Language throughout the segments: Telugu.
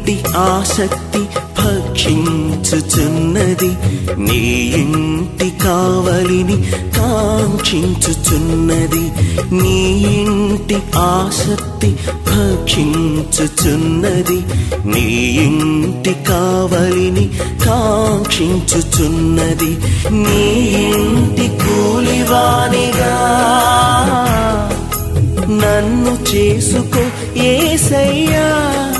ఇంటి ఆసక్తి భక్షించుచున్నది నీ ఇంటి కావలిని కాంక్షించుచున్నది నీ ఇంటి ఆసక్తి భక్షించుచున్నది నీ ఇంటి కావలిని కాంక్షించుచున్నది నీ ఇంటి కూలివానిగా నన్ను చేసుకో ఏసయ్యా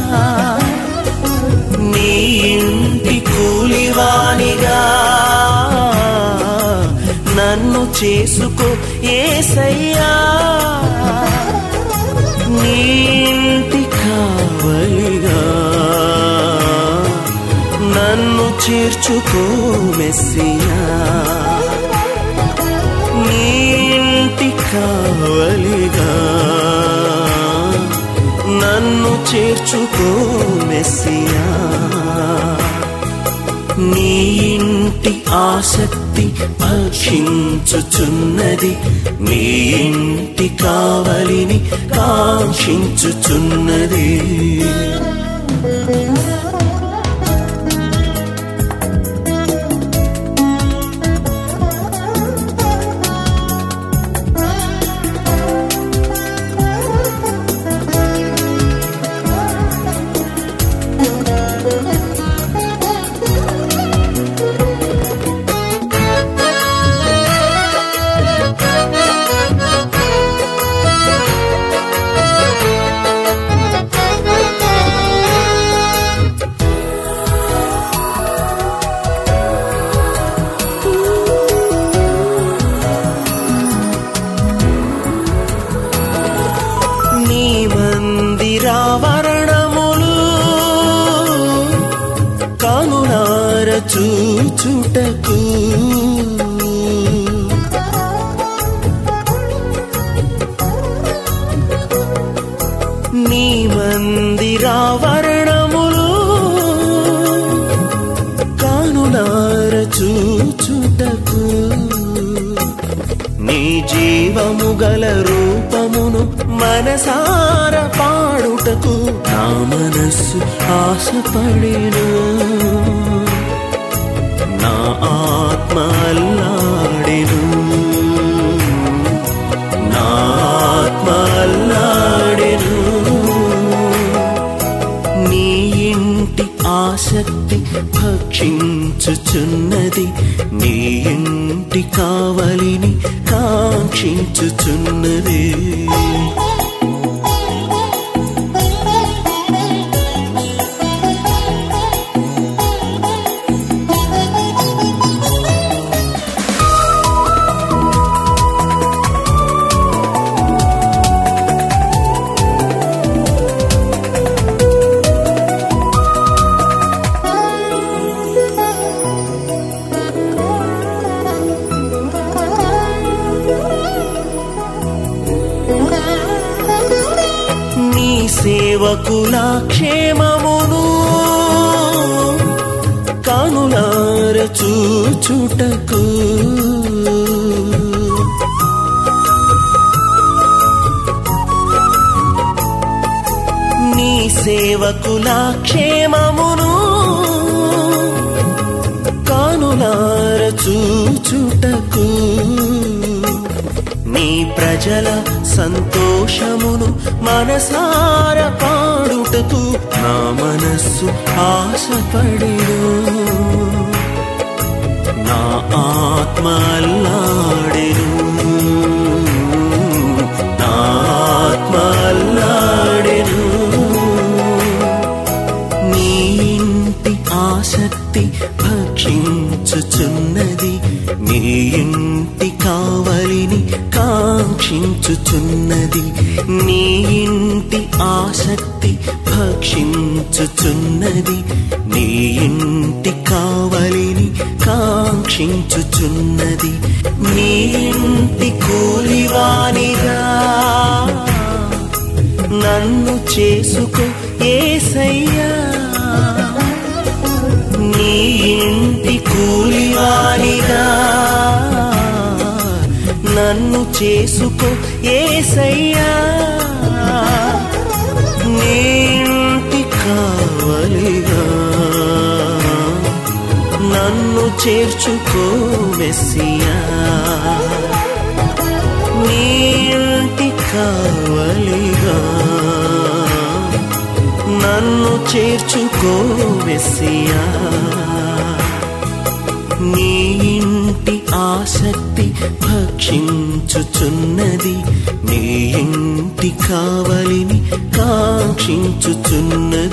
నీ ఇంటి కూలివానిగా నన్ను చేసుకో ఏసయ్యా నీ ఇంటి కావలిగా నన్ను చేర్చుకో మెస్సియా నీ ఇంటి కావలిగా నన్ను చేర్చుకో మెస్సియా నీ ఇంటి ఆసక్తి భక్షించుచున్నది నీ ఇంటి కావలిని కాంక్షించుచున్నది నీ మందిరావరణములు కనులార చూచుటకు నీ మందిరావరణములు కనులార చూచుటకు నీ జీవము గల రూపమును మనసార పాడుటకు నా మనస్సు ఆశపడేను నా ఆత్మ అల్లాడెను నా ఆత్మ అల్లాడెను నీ ఇంటి ఆసక్తి భక్షించుచున్నది నీ ఇంటి కావలిని కాంక్షించుచున్నది నీ సేవకుల క్షేమమును కనులార చూచుటకు నీ సేవకుల క్షేమమును కనులార చూచుటకు నీ ప్రజల సంతోషమును మనసార పాడుటకు నా మనస్సు ఆశపడెను నా ఆత్మ అల్లాడెను నా ఆత్మ అల్లాడెను నీ ఇంటి ఆసక్తి భక్షించుచున్నది నీ ఇంటి కావలిని కాంక్షించుచున్నది నీ ఇంటి ఆసక్తి భక్షించుచున్నది నీ ఇంటి కావలిని కాంక్షించుచున్నది నీ ఇంటి కూలివానిగా నన్ను చేసుకో ఏసయ్యా నీ ఇంటి కూలివానిగా నన్ను చేసుకో ఏసయ్యా నీ ఇంటి కావలి చేర్చుకో మెస్సియా నీ ఇంటి కావలిగా నన్ను చేర్చుకో మెస్సియా నీ ఇంటి ఆసక్తి భక్షించుచున్నది నీ ఇంటి కావలిని కాంక్షించుచున్నది